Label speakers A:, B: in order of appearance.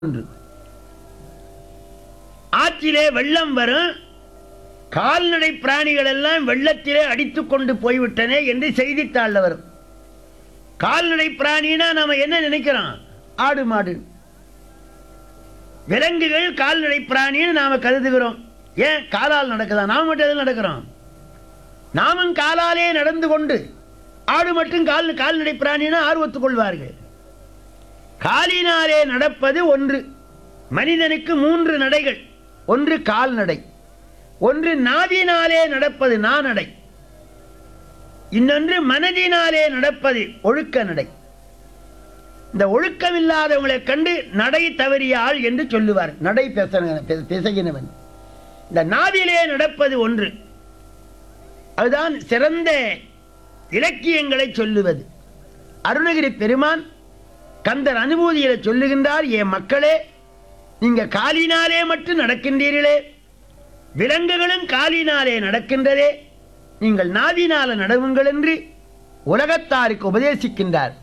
A: ஒன்று ஆற்றிலே வெள்ளம் வரும் கால்நடை பிராணிகள் எல்லாம் வெள்ளத்திலே அடித்துக் கொண்டு போய்விட்டனே என்று செய்தித்தாள்ல வரும் கால்நடை பிராணினா நாம என்ன நினைக்கிறோம் ஆடு மாடு விலங்குகள் கால்நடை பிராணின்னு நாம கருதுகிறோம் ஏன் காலால் நடக்குதா நாம மட்டும் எதில் நடக்கிறோம் நாமும் காலாலே நடந்து கொண்டு ஆடு மட்டும் கால் கால்நடை பிராணினா ஆர்வத்துக் கொள்வார்கள் காலினாலே நடப்பது ஒன்று மனிதனுக்கு மூன்று நடைகள் ஒன்று கால்நடை ஒன்று நாவினாலே நடப்பது நாநடை இன்னொன்று மனதினாலே நடப்பது ஒழுக்க நடை இந்த ஒழுக்கமில்லாதவங்களை கண்டு நடை தவறிய ஆள் என்று சொல்லுவார் நடை பேச பேசுகிறவன் இந்த நாவிலே நடப்பது ஒன்று அதுதான் சிறந்த இலக்கியங்களை சொல்லுவது அருணகிரி பெருமான் கந்தர் அனுபூதியில சொல்லுகின்றார் என் மக்களே நீங்க காலினாலே மட்டும் நடக்கின்றீர்களே விலங்குகளும் காலினாலே நடக்கின்றதே நீங்கள் நாவினால நடவுங்கள் என்று உலகத்தாருக்கு உபதேசிக்கின்றார்